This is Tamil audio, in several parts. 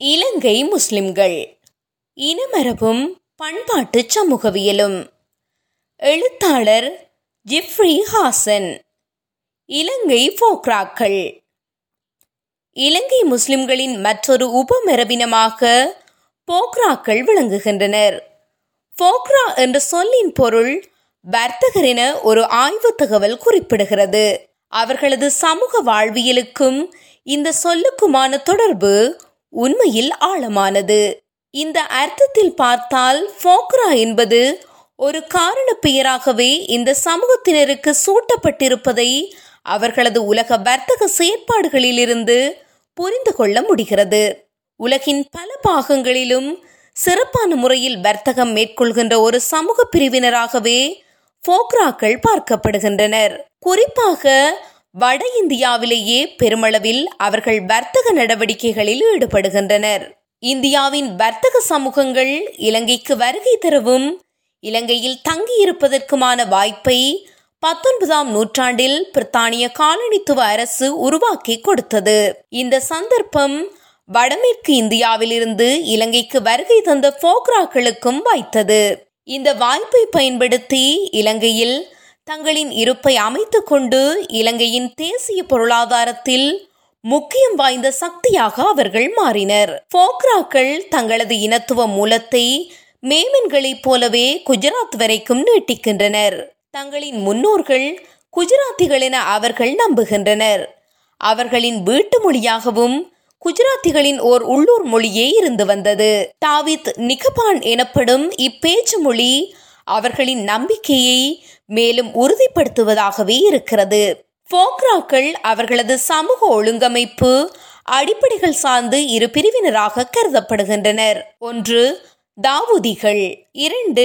இலங்கை முஸ்லிம்கள் இனமரபும் பண்பாட்டு சமூகவியலும் எழுத்தாளர் ஜிப்ரி ஹாசன் இலங்கை போக்ராக்கள் இலங்கை முஸ்லிம்களின் மற்றொரு உபமரபினமாக போக்ராக்கள் விளங்குகின்றனர் போக்ரா என்ற சொல்லின் பொருள் வர்த்தகர் என ஒரு ஆய்வு தகவல் குறிப்பிடுகிறது அவர்களது சமூக வாழ்வியலுக்கும் இந்த சொல்லுக்குமான தொடர்பு உண்மையில் ஆழமானது இந்த அர்த்தத்தில் பார்த்தால் போக்ரா என்பது ஒரு காரண பெயராகவே இந்த சமூகத்தினருக்கு சூட்டப்பட்டிருப்பதை அவர்களது உலக வர்த்தக செயற்பாடுகளிலிருந்து புரிந்து கொள்ள முடிகிறது உலகின் பல பாகங்களிலும் சிறப்பான முறையில் வர்த்தகம் மேற்கொள்கின்ற ஒரு சமூக பிரிவினராகவே போக்ராக்கள் பார்க்கப்படுகின்றனர் குறிப்பாக வட இந்தியாவிலேயே பெருமளவில் அவர்கள் வர்த்தக நடவடிக்கைகளில் ஈடுபடுகின்றனர் இந்தியாவின் வர்த்தக சமூகங்கள் இலங்கைக்கு வருகை தரவும் இலங்கையில் தங்கியிருப்பதற்குமான வாய்ப்பை பத்தொன்பதாம் நூற்றாண்டில் பிரித்தானிய காலனித்துவ அரசு உருவாக்கி கொடுத்தது இந்த சந்தர்ப்பம் வடமேற்கு இந்தியாவிலிருந்து இலங்கைக்கு வருகை தந்த போக்ராக்களுக்கும் வாய்த்தது இந்த வாய்ப்பை பயன்படுத்தி இலங்கையில் தங்களின் இருப்பை அமைத்துக் கொண்டு இலங்கையின் தேசிய பொருளாதாரத்தில் முக்கியம் வாய்ந்த சக்தியாக அவர்கள் மாறினர் போக்ராக்கள் தங்களது இனத்துவ மூலத்தை மேமன்களைப் போலவே குஜராத் வரைக்கும் நீட்டிக்கின்றனர் தங்களின் முன்னோர்கள் குஜராத்திகள் என அவர்கள் நம்புகின்றனர் அவர்களின் வீட்டு மொழியாகவும் குஜராத்திகளின் ஓர் உள்ளூர் மொழியே இருந்து வந்தது தாவித் நிகபான் எனப்படும் இப்பேச்சு மொழி அவர்களின் நம்பிக்கையை மேலும் உறுதிப்படுத்துவதாகவே இருக்கிறது போக்ராக்கள் அவர்களது சமூக ஒழுங்கமைப்பு அடிப்படைகள் சார்ந்து இரு பிரிவினராக கருதப்படுகின்றனர் ஒன்று தாவூதிகள் இரண்டு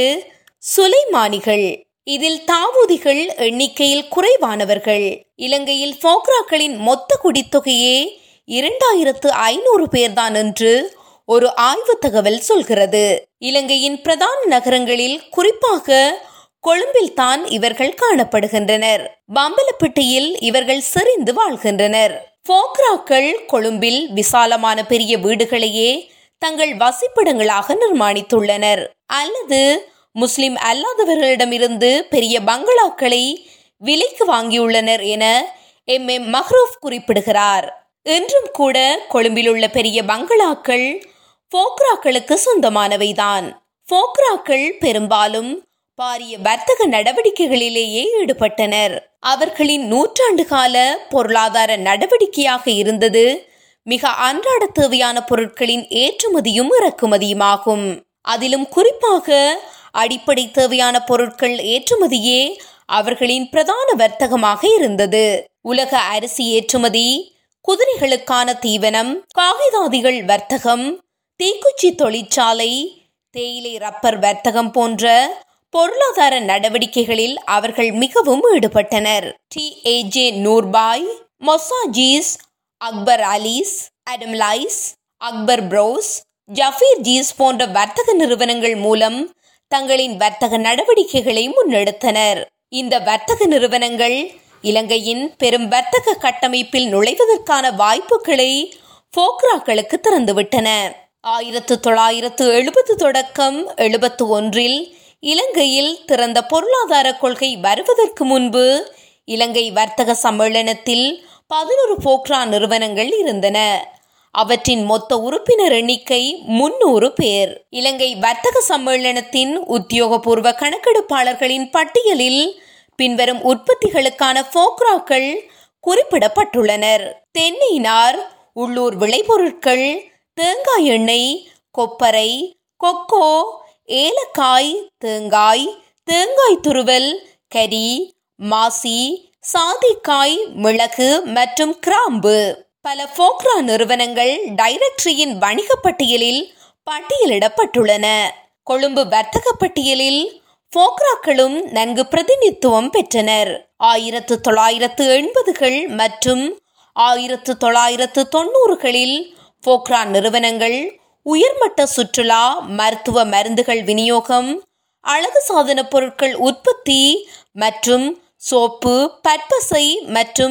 சுலைமானிகள் இதில் தாவூதிகள் எண்ணிக்கையில் குறைவானவர்கள் இலங்கையில் போக்ராக்களின் மொத்த குடித்தொகையே இரண்டாயிரத்து ஐநூறு பேர்தான் என்று ஒரு ஆய்வு தகவல் சொல்கிறது இலங்கையின் பிரதான நகரங்களில் குறிப்பாக கொழும்பில் தான் இவர்கள் காணப்படுகின்றனர் பம்பலப்பட்டியில் இவர்கள் செறிந்து வாழ்கின்றனர் போக்ராக்கள் கொழும்பில் விசாலமான பெரிய வீடுகளையே தங்கள் வசிப்பிடங்களாக நிர்மாணித்துள்ளனர் அல்லது முஸ்லிம் அல்லாதவர்களிடமிருந்து பெரிய பங்களாக்களை விலைக்கு வாங்கியுள்ளனர் என எம் எம் மஹ்ரூப் குறிப்பிடுகிறார் இன்றும் கூட கொழும்பில் உள்ள பெரிய பங்களாக்கள் போக்ராக்களுக்கு சொந்தமானவைதான் போக்ராக்கள் பெரும்பாலும் பாரிய வர்த்தக நடவடிக்கைகளிலேயே ஈடுபட்டனர் அவர்களின் நூற்றாண்டு கால பொருளாதார நடவடிக்கையாக இருந்தது மிக அன்றாட தேவையான பொருட்களின் ஏற்றுமதியும் இறக்குமதியுமாகும் அதிலும் குறிப்பாக அடிப்படை தேவையான பொருட்கள் ஏற்றுமதியே அவர்களின் பிரதான வர்த்தகமாக இருந்தது உலக அரிசி ஏற்றுமதி குதிரைகளுக்கான தீவனம் காகிதாதிகள் வர்த்தகம் தீக்குச்சி தொழிற்சாலை தேயிலை ரப்பர் வர்த்தகம் போன்ற பொருளாதார நடவடிக்கைகளில் அவர்கள் மிகவும் ஈடுபட்டனர் T A J Noorbhai Mosajees Akbar Alis Adamalys Akbar bros Jaffer Jees போன்ற வர்த்தக நிறுவனங்கள் மூலம் தங்களின் வர்த்தக நடவடிக்கைகளை முன்னெடுத்தனர் இந்த வர்த்தக நிறுவனங்கள் இலங்கையின் பெரும் வர்த்தக கட்டமைப்பில் நுழைவதற்கான வாய்ப்புகளை போக்ராக்களுக்கு திறந்துவிட்டன ஆயிரத்து தொள்ளாயிரத்து எழுபது தொடக்கம் எழுபத்து ஒன்றில் இலங்கையில் திறந்த பொருளாதார கொள்கை வருவதற்கு முன்பு இலங்கை வர்த்தக சம்மேளனத்தில் பதினொரு போக்ரா நிறுவனங்கள் இருந்தன அவற்றின் மொத்த உறுப்பினர் எண்ணிக்கை முன்னூறு பேர் இலங்கை வர்த்தக சம்மேளனத்தின் உத்தியோகபூர்வ கணக்கெடுப்பாளர்களின் பட்டியலில் பின்வரும் உற்பத்திகளுக்கான போக்ராக்கள் குறிப்பிடப்பட்டுள்ளனர் தென்னையினார் உள்ளூர் விளைபொருட்கள் தேங்காய் எண்ணெய் கொப்பரை கொக்கோ ஏலக்காய் தேங்காய் தேங்காய் துருவல் கரி மாசி சாதிக்காய் மிளகு மற்றும் கிராம்பு பல போக்ரா நிறுவனங்கள் டைரக்டரியின் வணிக பட்டியலில் பட்டியலிடப்பட்டுள்ளன கொழும்பு வர்த்தக பட்டியலில் போக்ராக்களும் நன்கு பிரதிநிதித்துவம் பெற்றனர் ஆயிரத்து தொள்ளாயிரத்து எண்பதுகள் மற்றும் ஆயிரத்து தொள்ளாயிரத்து தொண்ணூறுகளில் போக்ரா நிறுவனங்கள் உயர்மட்ட சுற்றுலா மருத்துவ மருந்துகள் விநியோகம் அழகு சாதன பொருட்கள் உற்பத்தி மற்றும் சோப்பு பற்பசை மற்றும்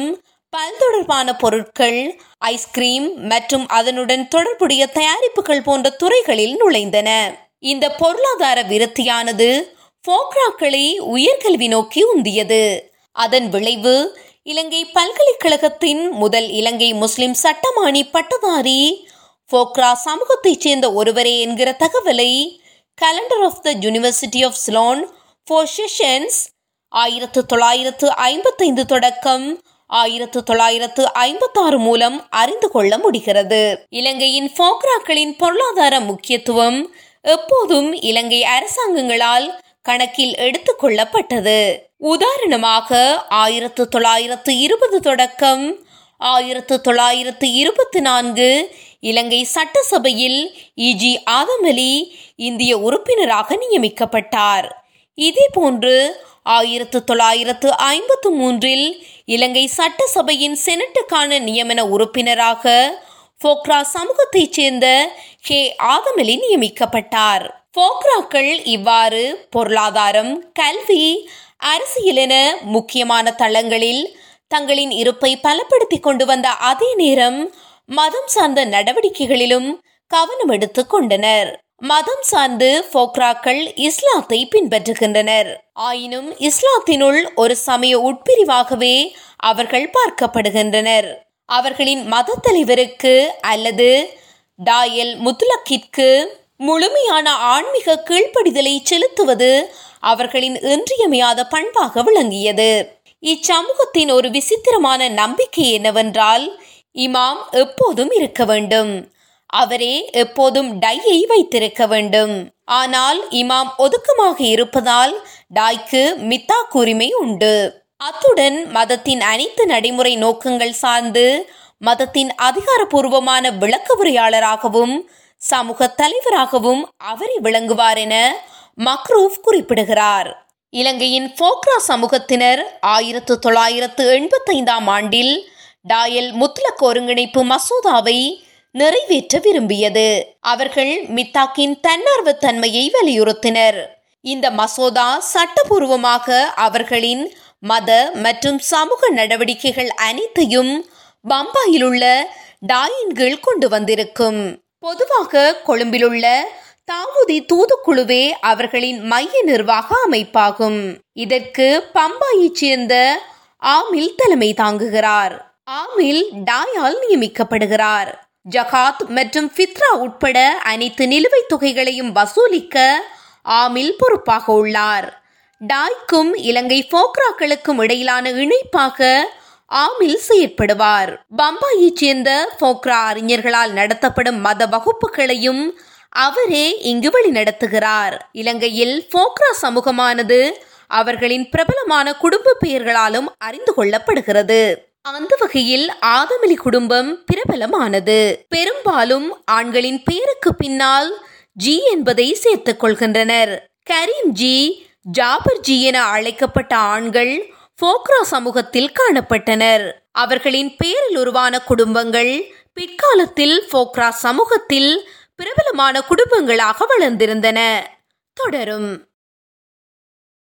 பல் தொடர்பான பொருட்கள் ஐஸ்கிரீம் மற்றும் அதனுடன் தொடர்புடைய தயாரிப்புகள் போன்ற துறைகளில் நுழைந்தன இந்த பொருளாதார விருத்தியானது போக்ராக்களை உயர்கல்வி நோக்கி உந்தியது அதன் விளைவு இலங்கை பல்கலைக்கழகத்தின் முதல் இலங்கை முஸ்லிம் சட்டமானி பட்டதாரி போக்ரா சமூகத்தைச் சேர்ந்த ஒருவரே என்கிற தகவலை calendar of the university of Ceylon for sessions ஆயிரத்து தொள்ளாயிரத்து ஐம்பத்தைந்து தொடக்கம் ஆயிரத்து தொள்ளாயிரத்து ஐம்பத்தாறு மூலம் அறிந்து கொள்ள முடிகிறது இலங்கையின் போக்ராக்களின் பொருளாதார முக்கியத்துவம் எப்போதும் இலங்கை அரசாங்கங்களால் கணக்கில் எடுத்துக் கொள்ளப்பட்டது உதாரணமாக ஆயிரத்து தொள்ளாயிரத்து இருபது தொடக்கம் ஆயிரத்து தொள்ளாயிரத்து இருபத்தி நான்கு இலங்கை சட்டசபையில் இஜி ஆதமலி இந்திய உறுப்பினராக நியமிக்கப்பட்டார் இதேபோன்று ஆயிரத்து தொள்ளாயிரத்து ஐம்பத்து மூன்றில் இலங்கை சட்டசபையின் செனட்டுக்கான நியமன உறுப்பினராக போக்ரா சமூகத்தைச் சேர்ந்த கே ஆதமலி நியமிக்கப்பட்டார் போக்ராக்கள் இவ்வாறு பொருளாதாரம் கல்வி அரசியல் என முக்கியமான தளங்களில் தங்களின் இருப்பை பலப்படுத்திக் கொண்டு வந்த அதே நேரம் மதம் சார்ந்த நடவடிக்கைகளிலும் கவனம் எடுத்துக் கொண்டனர் மதம் சார்ந்து போக்ராக்கள் இஸ்லாத்தை பின்பற்றுகின்றனர் ஆயினும் இஸ்லாத்தினுள் ஒரு சமய உட்பிரிவாகவே அவர்கள் பார்க்கப்படுகின்றனர் அவர்களின் மத தலைவருக்கு அல்லது டாயல் முத்துலக்கிற்கு முழுமையான ஆன்மீக கீழ்ப்படிதலை செலுத்துவது அவர்களின் இன்றியமையாத பண்பாக விளங்கியது இச்சமூகத்தின் ஒரு விசித்திரமான நம்பிக்கை என்னவென்றால் இமாம் எப்போதும் இருக்க வேண்டும் அவரே எப்போதும் டையை வைத்திருக்க வேண்டும் ஆனால் இமாம் ஒதுக்கமாக இருப்பதால் டாய்க்கு மித்தாக் உரிமை உண்டு அத்துடன் மதத்தின் அனைத்து நடைமுறை நோக்கங்கள் சார்ந்து மதத்தின் அதிகாரப்பூர்வமான விளக்க உரையாளராகவும் சமூக தலைவராகவும் அவரை விளங்குவார் என மக்ரூப் குறிப்பிடுகிறார் இலங்கையின் போக்ரா சமூகத்தினர் ஆயிரத்து தொள்ளாயிரத்து எண்பத்தைந்தாம் ஆண்டில் டாயல் முத்லக் ஒருங்கிணைப்பு மசோதாவை நிறைவேற்ற விரும்பியது அவர்கள் மித்தாக்கின் தன்னார்வத்தன்மையை வலியுறுத்தினர் இந்த மசோதா சட்டபூர்வமாக அவர்களின் மத மற்றும் சமூக நடவடிக்கைகள் அனைத்தையும் பம்பாயில் உள்ள டாயின் கீழ் கொண்டு வந்திருக்கும் பொதுவாக கொழும்பிலுள்ள தாவூதி தூதுக்குழுவே அவர்களின் மைய நிர்வாக அமைப்பாகும் இதற்கு பம்பாயைச் சேர்ந்த ஆமில் தலைமை தாங்குகிறார் ஆமில் டாயால் நியமிக்கப்படுகிறார் ஜகாத் மற்றும் ஃபித்ரா உட்பட அனைத்து நிலுவைத் தொகைகளையும் வசூலிக்க ஆமில் பொறுப்பாக உள்ளார் டாய்க்கும் இலங்கை போக்ராக்களுக்கும் இடையிலான இணைப்பாக ஆமில் செயற்படுவார் பம்பாயைச் சேர்ந்த போக்ரா அறிஞர்களால் நடத்தப்படும் மத வகுப்புகளையும் அவரே இங்கு வழிநடத்துகிறார் இலங்கையில் போக்ரா சமூகமானது அவர்களின் பிரபலமான குடும்ப பெயர்களாலும் அறிந்து கொள்ளப்படுகிறது அந்த வகையில் ஆதமலி குடும்பம் பிரபலமானது பெரும்பாலும் ஆண்களின் பெயருக்கு பின்னால் ஜி என்பதை சேர்த்துக் கொள்கின்றனர் கரீம் ஜி ஜாபர் ஜி என அழைக்கப்பட்ட ஆண்கள் போக்ரா சமூகத்தில் காணப்பட்டனர் அவர்களின் பெயரில் உருவான குடும்பங்கள் பிற்காலத்தில் போக்ரா சமூகத்தில் பிரபலமான குடும்பங்களாக வளர்ந்திருந்தன தொடரும்